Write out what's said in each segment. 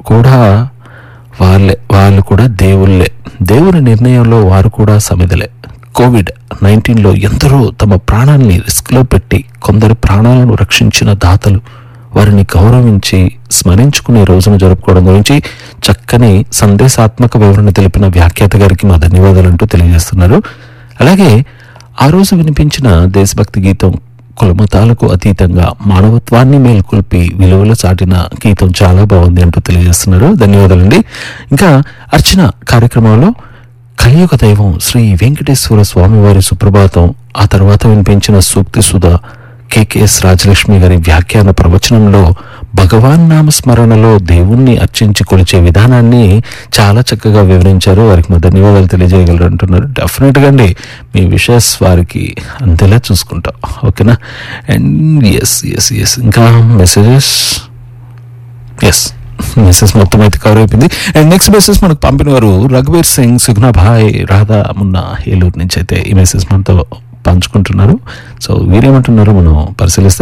కూడా వాళ్ళే వాళ్ళు కూడా దేవుళ్ళే దేవుని నిర్ణయంలో వారు కూడా సమిధలే కోవిడ్ నైన్టీన్లో ఎందరో తమ ప్రాణాన్ని రిస్క్లో పెట్టి కొందరి ప్రాణాలను రక్షించిన దాతలు వారిని గౌరవించి స్మరించుకునే రోజును జరుపుకోవడం గురించి చక్కని సందేశాత్మక వివరణ తెలిపిన వ్యాఖ్యాత గారికి మా ధన్యవాదాలు అంటూ తెలియజేస్తున్నారు అలాగే ఆ రోజు వినిపించిన దేశభక్తి గీతం కులమతాలకు అతీతంగా మానవత్వాన్ని మేల్కొల్పి విలువలు చాటిన గీతం చాలా బాగుంది అంటూ తెలియజేస్తున్నారు ధన్యవాదాలండి ఇంకా అర్చన కార్యక్రమంలో కలియుగ దైవం శ్రీ వెంకటేశ్వర స్వామి వారి సుప్రభాతం ఆ తర్వాత వినిపించిన సూక్తి సుధ కెకెఎస్ రాజలక్ష్మి గారి వ్యాఖ్యాన ప్రవచనంలో భగవాన్ నామ స్మరణలో దేవుణ్ణి అర్చించి కొలిచే విధానాన్ని చాలా చక్కగా వివరించారు వారికి మా ధన్యవాదాలు తెలియజేయగలరు అంటున్నారు డెఫినెట్గా అండి మీ విషయస్ వారికి అంతేలా చూసుకుంటాం ఓకేనా అండ్ ఎస్ ఎస్ ఎస్ ఇంకా మెసేజెస్ ఎస్ మెసేజ్ మొత్తం అయితే కవర్ అయిపోయింది అండ్ నెక్స్ట్ మెసేజ్ మనకు పంపిన వారు రఘువీర్ సింగ్ సుగ్నాభాయ్ రాధా మున్నా ఏలూరు నుంచి అయితే ఈ మెసేజ్ మనతో పంచుకుంటున్నారు సో వీరేమంటున్నారు మనం పరిశీలిస్తే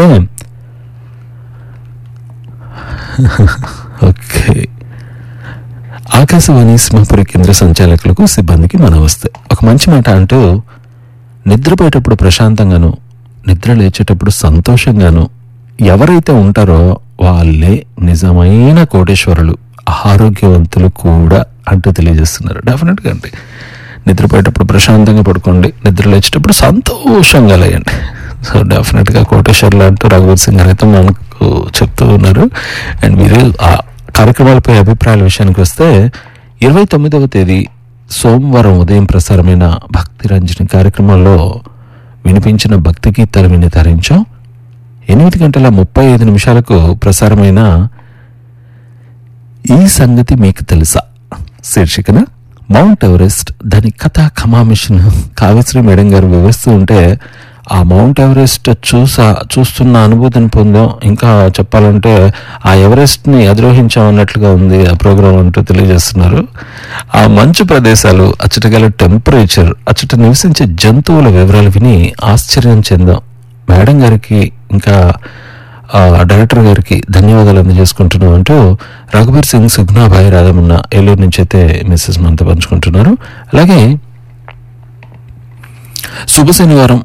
ఓకే ఆకాశవాణి సింహపురి కేంద్ర సంచాలకులకు సిబ్బందికి మన వస్తే ఒక మంచి మాట అంటూ నిద్రపోయేటప్పుడు ప్రశాంతంగాను నిద్ర లేచేటప్పుడు సంతోషంగాను ఎవరైతే ఉంటారో వాళ్ళే నిజమైన కోటేశ్వరులు ఆరోగ్యవంతులు కూడా అంటూ తెలియజేస్తున్నారు డెఫినెట్గా అండి నిద్రపోయేటప్పుడు ప్రశాంతంగా పడుకోండి నిద్ర లేచేటప్పుడు సంతోషంగా లేయండి సో డెఫినెట్గా కోటేశ్వర్లు అంటూ రఘువీర్ సింగ్ గారు అయితే మనకు చెప్తూ ఉన్నారు అండ్ మీరు ఆ కార్యక్రమాలపై అభిప్రాయాల విషయానికి వస్తే ఇరవై తొమ్మిదవ తేదీ సోమవారం ఉదయం ప్రసారమైన భక్తి రంజని కార్యక్రమంలో వినిపించిన భక్తి గీతాలు విని తరించాం ఎనిమిది గంటల ముప్పై ఐదు నిమిషాలకు ప్రసారమైన ఈ సంగతి మీకు తెలుసా శీర్షికన మౌంట్ ఎవరెస్ట్ దాని కథ కమామిషన్ కావ్యశ్రీ మేడం గారు వివరిస్తూ ఉంటే ఆ మౌంట్ ఎవరెస్ట్ చూసా చూస్తున్న అనుభూతిని పొందాం ఇంకా చెప్పాలంటే ఆ ఎవరెస్ట్ని అధిరోహించాం అన్నట్లుగా ఉంది ఆ ప్రోగ్రాం అంటూ తెలియజేస్తున్నారు ఆ మంచు ప్రదేశాలు అచ్చట గల టెంపరేచర్ అచ్చట నివసించే జంతువుల వివరాలు విని ఆశ్చర్యం చెందాం మేడం గారికి ఇంకా ఆ, డైరెక్టర్ గారికి ధన్యవాదాలు అందజేసుకుంటున్నాం అంటూ రఘుబీర్ సింగ్ సుగ్నాభాయ్ రాధమన్న ఏలూరు నుంచి అయితే మెసేజ్ మనతో పంచుకుంటున్నారు అలాగే శుభ శనివారం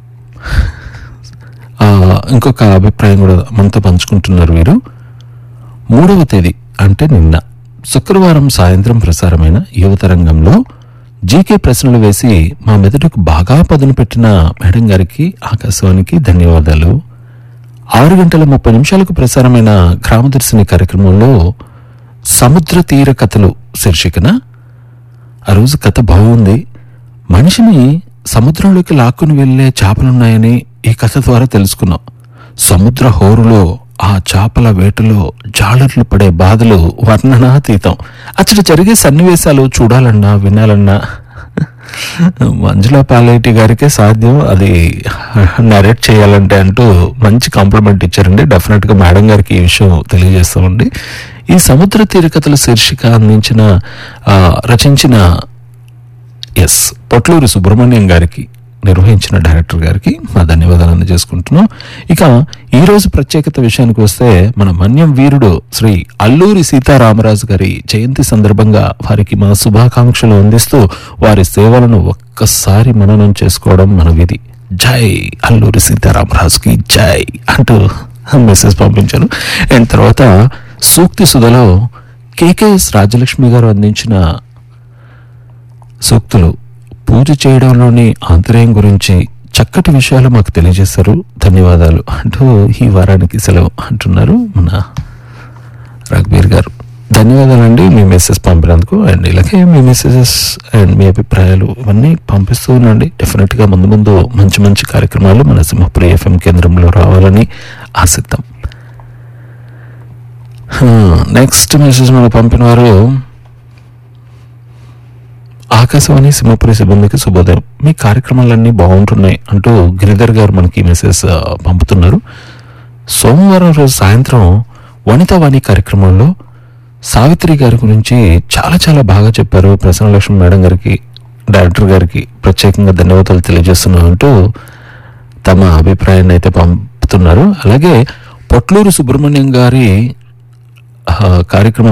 ఆ, ఇంకొక అభిప్రాయం కూడా మనతో పంచుకుంటున్నారు వీరు మూడవ తేదీ అంటే నిన్న శుక్రవారం సాయంత్రం ప్రసారమైన యువతరంగంలో జీకే ప్రశ్నలు వేసి మా మెదడుకు బాగా పదును పెట్టిన మేడం గారికి ఆకాశవాణికి ధన్యవాదాలు ఆరు గంటల ముప్పై నిమిషాలకు ప్రసారమైన గ్రామదర్శిని కార్యక్రమంలో సముద్ర తీర కథలు శీర్షికన ఆ రోజు కథ బాగుంది మనిషిని సముద్రంలోకి లాక్కుని వెళ్లే చేపలున్నాయని ఈ కథ ద్వారా తెలుసుకున్నాం సముద్ర హోరులో ఆ చేపల వేటలో జాలర్లు పడే బాధలు వర్ణనాతీతం అచ్చట జరిగే సన్నివేశాలు చూడాలన్నా వినాలన్నా మంజుల పాలేటి గారికే సాధ్యం అది నరేట్ చేయాలంటే అంటూ మంచి కాంప్లిమెంట్ ఇచ్చారండి డెఫినెట్ గా మేడం గారికి ఈ విషయం తెలియజేస్తామండి ఈ సముద్ర తీరకథల శీర్షిక అందించిన ఆ, రచించిన ఎస్ పొట్లూరి సుబ్రహ్మణ్యం గారికి నిర్వహించిన డైరెక్టర్ గారికి మా ధన్యవాదాలు అందజేసుకుంటున్నాం ఇక ఈ రోజు ప్రత్యేకత విషయానికి వస్తే మన మన్యం వీరుడు శ్రీ అల్లూరి సీతారామరాజు గారి జయంతి సందర్భంగా వారికి మా శుభాకాంక్షలు అందిస్తూ వారి సేవలను ఒక్కసారి మననం చేసుకోవడం మన విధి జై అల్లూరి సీతారామరాజుకి జై అంటూ మెసేజ్ పంపించారు అండ్ తర్వాత సూక్తి సుధలో కేకేఎస్ రాజలక్ష్మి గారు అందించిన సూక్తులు పూజ చేయడంలోని ఆంతర్యం గురించి చక్కటి విషయాలు మాకు తెలియజేశారు ధన్యవాదాలు అంటూ ఈ వారానికి సెలవు అంటున్నారు మన రఘుబీర్ గారు ధన్యవాదాలండి మీ మెసేజ్ పంపినందుకు అండ్ ఇలాగే మీ మెసేజెస్ అండ్ మీ అభిప్రాయాలు ఇవన్నీ పంపిస్తూ ఉండండి డెఫినెట్గా ముందు ముందు మంచి మంచి కార్యక్రమాలు మన సింహపురి ఎఫ్ఎం కేంద్రంలో రావాలని ఆశిద్దాం నెక్స్ట్ మెసేజ్ మనం పంపిన వారు ఆకాశవాణి సింహపురి సిబ్బందికి శుభోదయం మీ కార్యక్రమాలన్నీ బాగుంటున్నాయి అంటూ గిరిధర్ గారు మనకి మెసేజ్ ఆ, పంపుతున్నారు సోమవారం రోజు సాయంత్రం వనితావాణి కార్యక్రమంలో సావిత్రి గారి గురించి చాలా చాలా బాగా చెప్పారు ప్రసన్నలక్ష్మి మేడం గారికి డైరెక్టర్ గారికి ప్రత్యేకంగా ధన్యవాదాలు తెలియజేస్తున్నాం అంటూ తమ అభిప్రాయాన్ని అయితే పంపుతున్నారు అలాగే పొట్లూరు సుబ్రహ్మణ్యం గారి ఆ, కార్యక్రమం